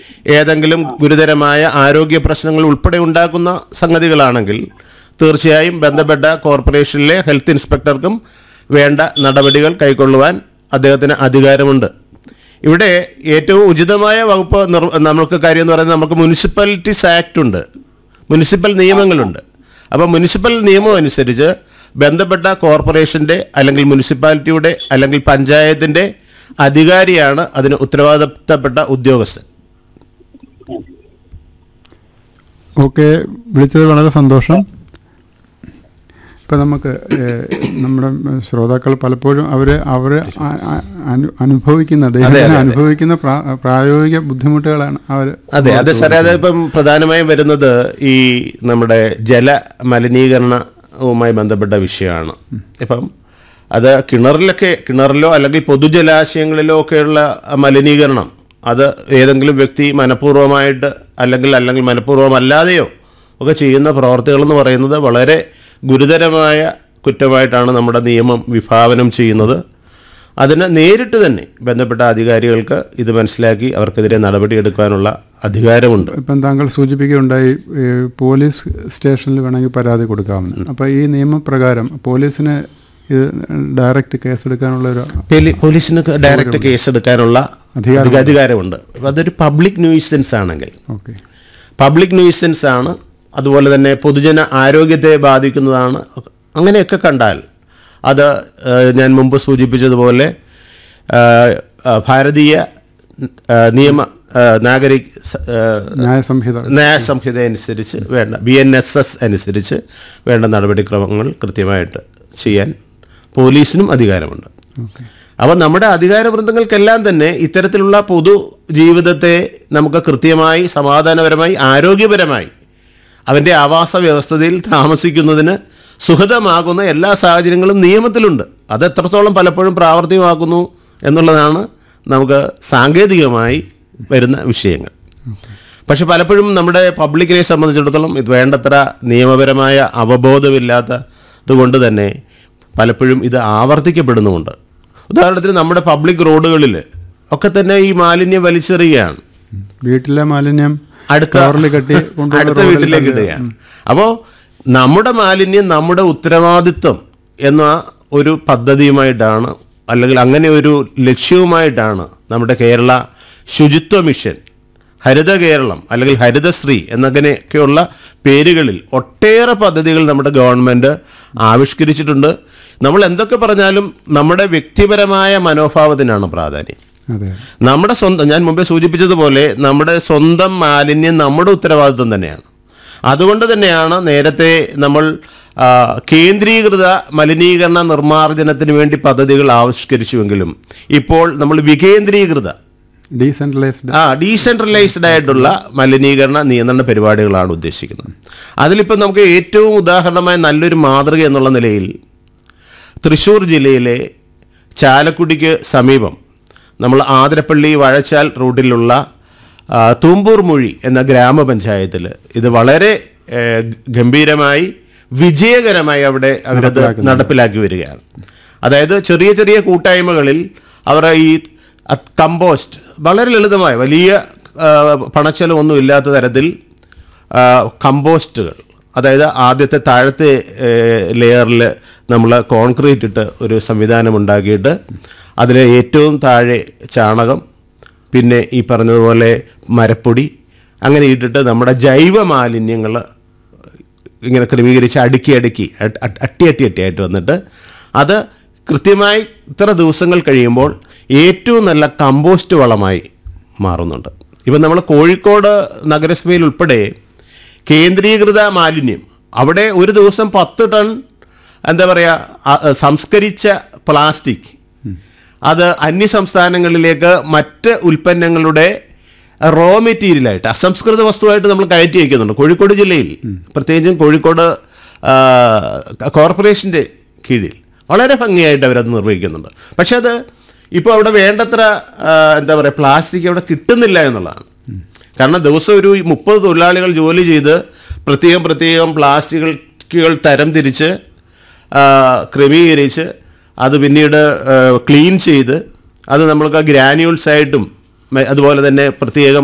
ഏതെങ്കിലും ഗുരുതരമായ ആരോഗ്യ പ്രശ്നങ്ങൾ ഉൾപ്പെടെ ഉണ്ടാക്കുന്ന സംഗതികളാണെങ്കിൽ തീർച്ചയായും ബന്ധപ്പെട്ട കോർപ്പറേഷനിലെ ഹെൽത്ത് ഇൻസ്പെക്ടർക്കും വേണ്ട നടപടികൾ കൈക്കൊള്ളുവാൻ അദ്ദേഹത്തിന് അധികാരമുണ്ട് ഇവിടെ ഏറ്റവും ഉചിതമായ വകുപ്പ് നിർ നമുക്ക് കാര്യം എന്ന് പറയുന്നത് നമുക്ക് മുനിസിപ്പാലിറ്റീസ് ആക്ട് ഉണ്ട് മുനിസിപ്പൽ നിയമങ്ങളുണ്ട് അപ്പോൾ മുനിസിപ്പൽ നിയമം അനുസരിച്ച് ബന്ധപ്പെട്ട കോർപ്പറേഷൻ്റെ അല്ലെങ്കിൽ മുനിസിപ്പാലിറ്റിയുടെ അല്ലെങ്കിൽ പഞ്ചായത്തിൻ്റെ അധികാരിയാണ് അതിന് ഉത്തരവാദിത്തപ്പെട്ട ഉദ്യോഗസ്ഥൻ ഓക്കെ വിളിച്ചത് വളരെ സന്തോഷം ഇപ്പം നമുക്ക് ഏഹ്, നമ്മുടെ ശ്രോതാക്കൾ പലപ്പോഴും അവർ അവർ അനുഭവിക്കുന്ന അദ്ദേഹത്തിന് അതെ, അതെ. അനുഭവിക്കുന്ന പ്രാ- പ്രായോഗിക ബുദ്ധിമുട്ടുകളാണ് അവർ അതെ അതെ സാറേ അതിപ്പം പ്രധാനമായും വരുന്നത് ഈ നമ്മുടെ ജല മലിനീകരണവുമായി ബന്ധപ്പെട്ട വിഷയമാണ് ഇപ്പം അത് കിണറിലൊക്കെ കിണറിലോ അല്ലെങ്കിൽ പൊതുജലാശയങ്ങളിലോ ഒക്കെയുള്ള മലിനീകരണം അത് ഏതെങ്കിലും വ്യക്തി മനഃപൂർവ്വമായിട്ട് അല്ലെങ്കിൽ അല്ലെങ്കിൽ മനഃപൂർവ്വമല്ലാതെയോ ഒക്കെ ചെയ്യുന്ന പ്രവർത്തികൾ എന്ന് പറയുന്നത് വളരെ ഗുരുതരമായ കുറ്റമായിട്ടാണ് നമ്മുടെ നിയമം വിഭാവനം ചെയ്യുന്നത് അതിന് നേരിട്ട് തന്നെ ബന്ധപ്പെട്ട അധികാരികൾക്ക് ഇത് മനസ്സിലാക്കി അവർക്കെതിരെ നടപടിയെടുക്കാനുള്ള അധികാരമുണ്ട് ഇപ്പം താങ്കൾ സൂചിപ്പിക്കുകയുണ്ടായി ഏഹ്, പോലീസ് സ്റ്റേഷനിൽ വേണമെങ്കിൽ പരാതി കൊടുക്കാമെന്ന് അപ്പോൾ ഈ നിയമപ്രകാരം പോലീസിന് ഇത് ഡയറക്റ്റ് കേസെടുക്കാനുള്ള ഒരു പോലീ- പോലീസിന് ഡയറക്റ്റ് കേസ് എടുക്കാനുള്ള അധികാരം അധികാരമുണ്ട് അപ്പോൾ അതൊരു പബ്ലിക് ന്യൂസൻസ് ആണെങ്കിൽ ഓക്കെ പബ്ലിക് ന്യൂസൻസ് ആണ് അതുപോലെ തന്നെ പൊതുജന ആരോഗ്യത്തെ ബാധിക്കുന്നതാണ് അങ്ങനെയൊക്കെ കണ്ടാൽ അത് ഏഹ്, ഞാൻ മുമ്പ് സൂചിപ്പിച്ചതുപോലെ ഏഹ്, ഏഹ്, ഭാരതീയ ഏഹ്, നിയമ ഏഹ്, നാഗരിക് സ- ഏഹ്, ന്യായസംഹിത ന്യായസംഹിത അനുസരിച്ച് വേണ്ട ബി എൻ എസ് എസ് അനുസരിച്ച് വേണ്ട നടപടിക്രമങ്ങൾ കൃത്യമായിട്ട് ചെയ്യാൻ പോലീസിനും അധികാരമുണ്ട് ഓക്കെ അപ്പോൾ നമ്മുടെ അധികാര വൃന്ദങ്ങൾക്കെല്ലാം തന്നെ ഇത്തരത്തിലുള്ള പൊതു ജീവിതത്തെ നമുക്ക് കൃത്യമായി സമാധാനപരമായി ആരോഗ്യപരമായി അവൻ്റെ ആവാസ വ്യവസ്ഥയിൽ താമസിക്കുന്നതിന് സുഖതമാകുന്ന എല്ലാ സാഹചര്യങ്ങളും നിയമത്തിലുണ്ട് അത് എത്രത്തോളം പലപ്പോഴും പ്രാവർത്തികമാക്കുന്നു എന്നുള്ളതാണ് നമുക്ക് സാങ്കേതികമായി വരുന്ന വിഷയങ്ങൾ പക്ഷെ പലപ്പോഴും നമ്മുടെ പബ്ലിക്കിനെ സംബന്ധിച്ചിടത്തോളം ഇത് വേണ്ടത്ര നിയമപരമായ അവബോധമില്ലാത്തത് കൊണ്ട് തന്നെ പലപ്പോഴും ഇത് ആവർത്തിക്കപ്പെടുന്നുമുണ്ട് ഉദാഹരണത്തിന് നമ്മുടെ പബ്ലിക് റോഡുകളിൽ ഒക്കെ തന്നെ ഈ മാലിന്യം വലിച്ചെറിയുകയാണ് വീട്ടിലെ മാലിന്യം അടുത്ത കവറിൽ കെട്ടി കൊണ്ടുവന്ന് അടുത്ത റോഡിൽ വീട്ടിലേക്ക് തള്ളുക. ഇടുകയാണ് അപ്പോൾ നമ്മുടെ മാലിന്യം നമ്മുടെ ഉത്തരവാദിത്വം എന്ന ഒരു പദ്ധതിയുമായിട്ടാണ് അല്ലെങ്കിൽ അങ്ങനെ ഒരു ലക്ഷ്യവുമായിട്ടാണ് നമ്മുടെ കേരള ശുചിത്വ മിഷൻ ഹരിത കേരളം അല്ലെങ്കിൽ ഹരിതശ്രീ എന്നങ്ങനെയൊക്കെയുള്ള പേരുകളിൽ ഒട്ടേറെ പദ്ധതികൾ നമ്മുടെ ഗവൺമെൻറ് ആവിഷ്കരിച്ചിട്ടുണ്ട് നമ്മൾ എന്തൊക്കെ പറഞ്ഞാലും നമ്മുടെ വ്യക്തിപരമായ മനോഭാവത്തിനാണ് പ്രാധാന്യം അതെ നമ്മുടെ സ്വന്തം ഞാൻ മുമ്പേ സൂചിപ്പിച്ചതുപോലെ നമ്മുടെ സ്വന്തം മാലിന്യം നമ്മുടെ ഉത്തരവാദിത്വം തന്നെയാണ് അതുകൊണ്ട് തന്നെയാണ് നേരത്തെ നമ്മൾ ആ, കേന്ദ്രീകൃത മലിനീകരണ നിർമ്മാർജ്ജനത്തിന് വേണ്ടി പദ്ധതികൾ ആവിഷ്കരിച്ചുവെങ്കിലും ഇപ്പോൾ നമ്മൾ വികേന്ദ്രീകൃത ഡീസെൻട്രലൈസ്ഡ് ആ ഡീസെൻട്രലൈസ്ഡ് ആയിട്ടുള്ള മലിനീകരണ നിയന്ത്രണ പരിപാടികളാണ് ഉദ്ദേശിക്കുന്നത് അതിലിപ്പോൾ നമുക്ക് ഏറ്റവും ഉദാഹരണമായ നല്ലൊരു മാതൃക എന്നുള്ള നിലയിൽ തൃശ്ശൂർ ജില്ലയിലെ ചാലക്കുടിക്ക് സമീപം നമ്മൾ ആതിരപ്പള്ളി വഴച്ചാൽ റൂട്ടിലുള്ള ആ, തൂമ്പൂർ മൊഴി എന്ന ഗ്രാമപഞ്ചായത്തിൽ ഇത് വളരെ ഏ, ഗംഭീരമായി വിജയകരമായി അവിടെ അവരത് നടപ്പിലാക്കി വരികയാണ് അതായത് ചെറിയ ചെറിയ കൂട്ടായ്മകളിൽ അവർ ഈ അത് കമ്പോസ്റ്റ് വളരെ ലളിതമായ വലിയ ആ, പണച്ചെലവൊന്നും ഇല്ലാത്ത തരത്തിൽ ആ, കമ്പോസ്റ്റുകൾ അതായത് ആദ്യത്തെ താഴത്തെ ലെയറിൽ നമ്മൾ കോൺക്രീറ്റ് ഇട്ട് ഒരു സംവിധാനം ഉണ്ടാക്കിയിട്ട് അതിൽ ഏറ്റവും താഴെ ചാണകം പിന്നെ ഈ പറഞ്ഞതുപോലെ മരപ്പൊടി അങ്ങനെ ഇട്ടിട്ട് നമ്മുടെ ജൈവ മാലിന്യങ്ങൾ ഇങ്ങനെ ക്രമീകരിച്ച് അടുക്കി അടുക്കി അട്ട് അട്ട് അട്ടി അട്ടി അട്ടിയായിട്ട് വന്നിട്ട് അത് കൃത്യമായി ഇത്ര ദിവസങ്ങൾ കഴിയുമ്പോൾ ഏറ്റവും നല്ല കമ്പോസ്റ്റ് വളമായി മാറുന്നുണ്ട് ഇപ്പം നമ്മൾ കോഴിക്കോട് നഗരസഭയിൽ ഉൾപ്പെടെ കേന്ദ്രീകൃത മാലിന്യം അവിടെ ഒരു ദിവസം പത്ത് ടൺ എന്താ പറയുക സംസ്കരിച്ച പ്ലാസ്റ്റിക് അത് അന്യ സംസ്ഥാനങ്ങളിലേക്ക് മറ്റ് ഉൽപ്പന്നങ്ങളുടെ റോ മെറ്റീരിയലായിട്ട് അസംസ്കൃത വസ്തുവായിട്ട് നമ്മൾ കയറ്റി വയ്ക്കുന്നുണ്ട് കോഴിക്കോട് ജില്ലയിൽ പ്രത്യേകിച്ചും കോഴിക്കോട് ആ, കോർപ്പറേഷൻ്റെ കീഴിൽ വളരെ ഭംഗിയായിട്ട് അവരത് നിർവഹിക്കുന്നുണ്ട് പക്ഷെ അത് ഇപ്പോൾ അവിടെ വേണ്ടത്ര ആ, എന്താ പറയുക പ്ലാസ്റ്റിക് അവിടെ കിട്ടുന്നില്ല എന്നുള്ളതാണ് കാരണം ദിവസം ഒരു മുപ്പത് തൊഴിലാളികൾ ജോലി ചെയ്ത് പ്രത്യേകം പ്രത്യേകം പ്ലാസ്റ്റിക്കുകൾ തരം തിരിച്ച് ആ, ക്രമീകരിച്ച് അത് പിന്നീട് ക്ലീൻ ചെയ്ത് അത് നമ്മൾക്ക് ഗ്രാന്യൂൾസ് ആയിട്ടും മ- അതുപോലെ തന്നെ പ്രത്യേകം